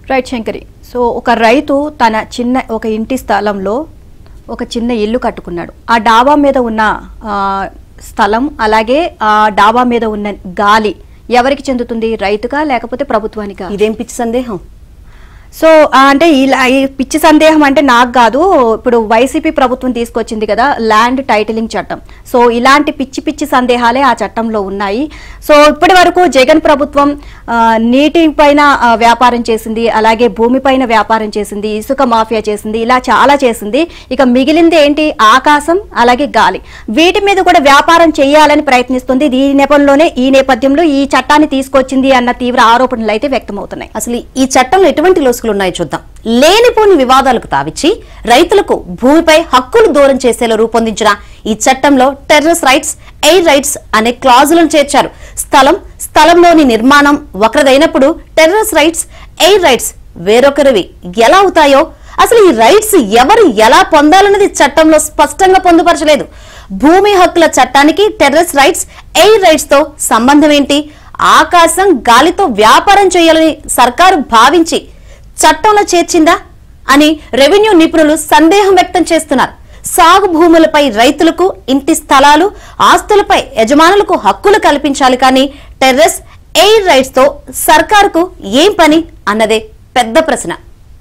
right Shankari so ఒక రైతు తన చిన్న ఒక ఇంటి స్థలంలో ఒక చిన్న ఇల్లు కట్టుకున్నాడు ఆ డాబా మీద ఉన్న ఆ, స్థలం అలాగే ఆ డాబా మీద ఉన్న గాలి ఎవరికి చెందుతుంది రైతుగా లేకపోతే ప్రభుత్వానికా ఇదేం పిచ్చి సందేహం సో ఆ, అంటే ఇలా ఈ పిచ్చి సందేహం అంటే నాకు కాదు ఇప్పుడు వైసీపీ ప్రభుత్వం తీసుకొచ్చింది కదా ల్యాండ్ టైటిలింగ్ చట్టం సో ఇలాంటి పిచ్చి పిచ్చి సందేహాలే ఆ చట్టంలో ఉన్నాయి సో ఇప్పటి వరకు జగన్ ప్రభుత్వం ఆ, నీటి పైన ఆ, వ్యాపారం చేసింది అలాగే భూమి పైన వ్యాపారం చేసింది ఇసుక మాఫియా చేసింది ఇలా చాలా చేసింది ఇక మిగిలింది ఏంటి ఆకాశం అలాగే గాలి వీటి మీద కూడా వ్యాపారం చేయాలని ప్రయత్నిస్తుంది ఈ నేపథ్యంలోనే ఈ నేపథ్యంలో ఈ చట్టాన్ని తీసుకొచ్చింది అన్న తీవ్ర ఆరోపణలు అయితే వ్యక్తమవుతున్నాయి అసలు ఈ చట్టంలో ఎటువంటి లోసుకులు ఉన్నాయో చూద్దాం లేనిపోని వివాదాలకు తావిచ్చి రైతులకు భూమిపై హక్కులు దూరం చేసేలా రూపొందించిన ఈ చట్టంలో టెర్రస్ రైట్స్ ఎయిర్ రైట్స్ అనే క్లాజులను చేర్చారు స్థలం స్థలంలోని నిర్మాణం ఒకరిదైనప్పుడు టెర్రస్ రైట్స్ ఎయిర్ రైట్స్ వేరొకరివి ఎలా అవుతాయో అసలు ఈ రైట్స్ ఎవరు ఎలా పొందాలన్నది చట్టంలో స్పష్టంగా పొందుపరచలేదు భూమి హక్కుల చట్టానికి టెర్రస్ రైట్స్ ఎయిర్ రైట్స్ తో సంబంధం ఏంటి ఆకాశం గాలితో వ్యాపారం చేయాలని సర్కారు భావించి చట్టంలో చేర్చిందా అని రెవెన్యూ నిపుణులు సందేహం వ్యక్తం చేస్తున్నారు సాగు భూములపై రైతులకు ఇంటి స్థలాలు ఆస్తులపై యజమానులకు హక్కులు కల్పించాలి కానీ టెర్రస్ ఎయిర్ రైట్స్ తో సర్కారుకు ఏం పని అన్నదే పెద్ద ప్రశ్న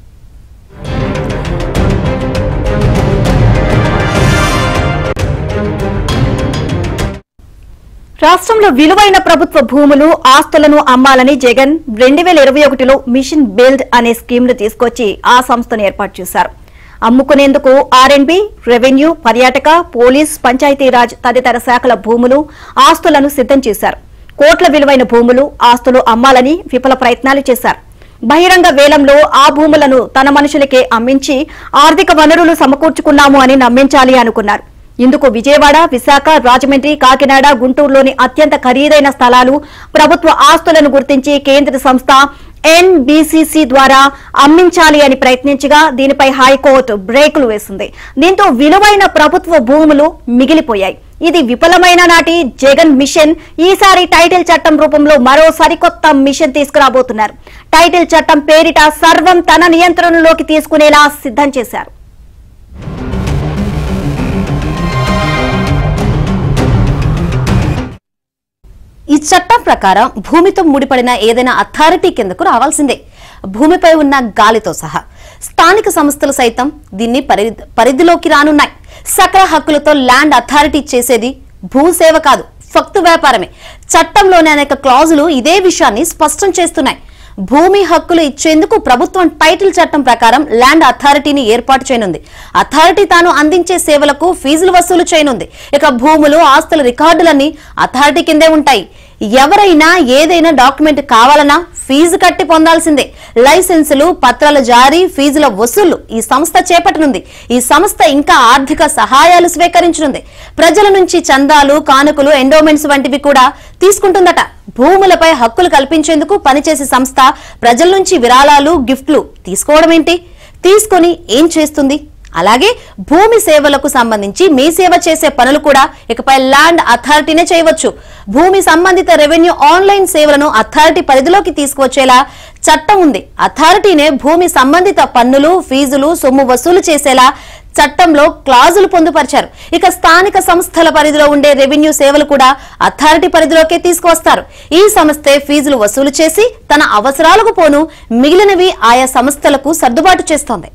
రాష్ట్రంలో విలువైన ప్రభుత్వ భూములు ఆస్తులను అమ్మాలని జగన్ రెండు వేల ఇరవై ఒకటిలో మిషన్ బిల్డ్ అనే స్కీమ్ ను తీసుకొచ్చి ఆ సంస్థను ఏర్పాటు చేశారు అమ్ముకునేందుకు ఆర్ఎండ్బి రెవెన్యూ పర్యాటక పోలీస్ పంచాయతీరాజ్ తదితర శాఖల భూములు ఆస్తులను సిద్ధం చేశారు కోట్ల విలువైన భూములు ఆస్తులు అమ్మాలని విఫల ప్రయత్నాలు చేశారు బహిరంగ వేలంలో ఆ భూములను తన మనుషులకే అమ్మించి ఆర్థిక వనరులు సమకూర్చుకున్నాము అని నమ్మించాలి అనుకున్నారు ఇందుకు విజయవాడ విశాఖ రాజమండ్రి కాకినాడ గుంటూరులోని అత్యంత ఖరీదైన స్థలాలు ప్రభుత్వ ఆస్తులను గుర్తించి కేంద్ర సంస్థ ఎన్బిసిసి ద్వారా అమ్మించాలి అని ప్రయత్నించగా దీనిపై హైకోర్టు బ్రేకులు వేసింది దీంతో విలువైన ప్రభుత్వ భూములు మిగిలిపోయాయి ఇది విఫలమైన నాటి జగన్ మిషన్ ఈసారి టైటిల్ చట్టం రూపంలో మరో సరికొత్త మిషన్ తీసుకురాబోతున్నారు టైటిల్ చట్టం పేరిట సర్వం తన నియంత్రణలోకి తీసుకునేలా సిద్ధం చేశారు ఈ చట్టం ప్రకారం భూమితో ముడిపడిన ఏదైనా అథారిటీ కిందకు రావాల్సిందే భూమిపై ఉన్న గాలితో సహా స్థానిక సంస్థలు సైతం దీన్ని పరిధి- పరిధిలోకి రానున్నాయి సకల హక్కులతో ల్యాండ్ అథారిటీ చేసేది భూసేవ కాదు ఫక్తు వ్యాపారమే చట్టంలోని అనేక క్లాజులు ఇదే విషయాన్ని స్పష్టం చేస్తున్నాయి భూమి హక్కులు ఇచ్చేందుకు ప్రభుత్వం టైటిల్ చట్టం ప్రకారం ల్యాండ్ అథారిటీని ఏర్పాటు చేయనుంది అథారిటీ తాను అందించే సేవలకు ఫీజులు వసూలు చేయనుంది ఇక భూములు ఆస్తుల రికార్డులన్నీ అథారిటీ కిందే ఉంటాయి ఎవరైనా ఏదైనా డాక్యుమెంట్ కావాలన్నా ఫీజు కట్టి పొందాల్సిందే లైసెన్సులు పత్రాల జారీ ఫీజుల వసూళ్లు ఈ సంస్థ చేపట్టనుంది ఈ సంస్థ ఇంకా ఆర్థిక సహాయాలు స్వీకరించనుంది ప్రజల నుంచి చందాలు కానుకలు ఎండోమెంట్స్ వంటివి కూడా తీసుకుంటుందట భూములపై హక్కులు కల్పించేందుకు పనిచేసే సంస్థ ప్రజల నుంచి విరాళాలు గిఫ్ట్లు తీసుకోవడం ఏంటి తీసుకొని ఏం చేస్తుంది అలాగే భూమి సేవలకు సంబంధించి మీ సేవ చేసే పనులు కూడా ఇకపై ల్యాండ్ అథారిటీనే చేయవచ్చు భూమి సంబంధిత రెవెన్యూ ఆన్లైన్ సేవలను అథారిటీ పరిధిలోకి తీసుకువచ్చేలా చట్టం ఉంది అథారిటీనే భూమి సంబంధిత పన్నులు ఫీజులు సొమ్ము వసూలు చేసేలా చట్టంలో క్లాజులు పొందుపరిచారు ఇక స్థానిక సంస్థల పరిధిలో ఉండే రెవెన్యూ సేవలు కూడా అథారిటీ పరిధిలోకే తీసుకువస్తారు ఈ సంస్థే ఫీజులు వసూలు చేసి తన అవసరాలకు పోను మిగిలినవి ఆయా సంస్థలకు సర్దుబాటు చేస్తోంది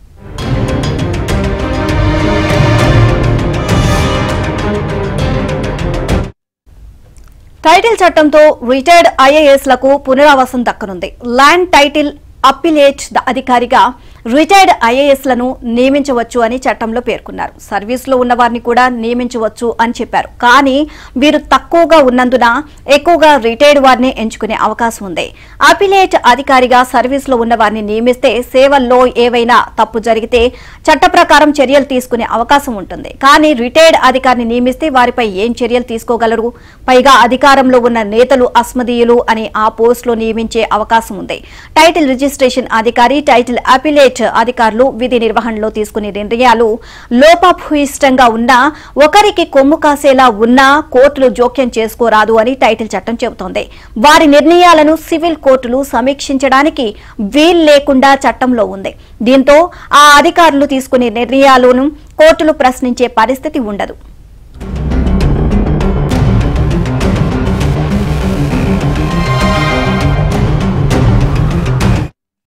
టైటిల్ చట్టంతో రిటైర్డ్ ఐఏఎస్ లకు పునరావాసం దక్కనుంది ల్యాండ్ టైటిల్ అప్పిలేట్ అధికారిగా రిటైర్డ్ ఐఏఎస్ లను నియమించవచ్చు అని చట్టంలో పేర్కొన్నారు సర్వీసులో ఉన్న వారిని కూడా నియమించవచ్చు అని చెప్పారు కానీ వీరు తక్కువగా ఉన్నందున ఎక్కువగా రిటైర్డ్ వారిని ఎంచుకునే అవకాశం ఉంది అపిలేట్ అధికారిగా సర్వీసులో ఉన్న వారిని నియమిస్తే సేవల్లో ఏవైనా తప్పు జరిగితే చట్ట ప్రకారం చర్యలు తీసుకునే అవకాశం ఉంటుంది కానీ రిటైర్డ్ అధికారిని నియమిస్తే వారిపై ఏం చర్యలు తీసుకోగలరు పైగా అధికారంలో ఉన్న నేతలు అస్మదీయులు అని ఆ పోస్టులో నియమించే అవకాశం ఉంది టైటిల్ రిజిస్ట్రేషన్ అధికారి టైటిల్ అపిలేట్ ఎస్టేట్ అధికారులు విధి నిర్వహణలో తీసుకునే నిర్ణయాలు లోపభూయిష్టంగా ఉన్నా ఒకరికి కొమ్ము కాసేలా ఉన్నా కోర్టులు జోక్యం చేసుకోరాదు అని టైటిల్ చట్టం చెబుతోంది వారి నిర్ణయాలను సివిల్ కోర్టులు సమీక్షించడానికి వీల్ లేకుండా చట్టంలో ఉంది దీంతో ఆ అధికారులు తీసుకునే నిర్ణయాలను కోర్టులు ప్రశ్నించే పరిస్థితి ఉండదు